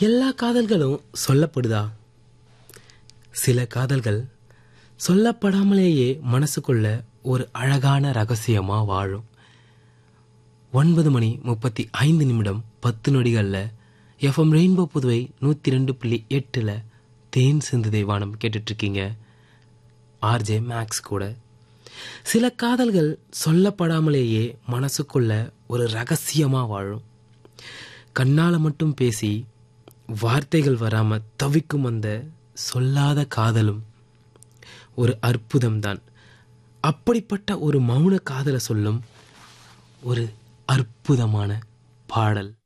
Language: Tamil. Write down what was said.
எல்லா காதல்களும் சொல்லப்படுதா சில காதல்கள் சொல்லப்படாமலேயே மனசுக்குள்ள ஒரு அழகான ரகசியமா வாழும் ஒன்பது மணி முப்பத்தி ஐந்து நிமிடம் பத்து நொடிகள்ல எஃப்எம் ரெயின்போ புதுவை நூற்றி ரெண்டு புள்ளி எட்டில் தேன் சிந்துதை வானம் கேட்டுட்டு இருக்கீங்க ஆர்ஜே மேக்ஸ் கூட சில காதல்கள் சொல்லப்படாமலேயே மனசுக்குள்ள ஒரு ரகசியமா வாழும் கண்ணால மட்டும் பேசி வார்த்தைகள் வராம தவிக்கும் அந்த சொல்லாத காதலும் ஒரு அற்புதம்தான் அப்படிப்பட்ட ஒரு மௌன காதலை சொல்லும் ஒரு அற்புதமான பாடல்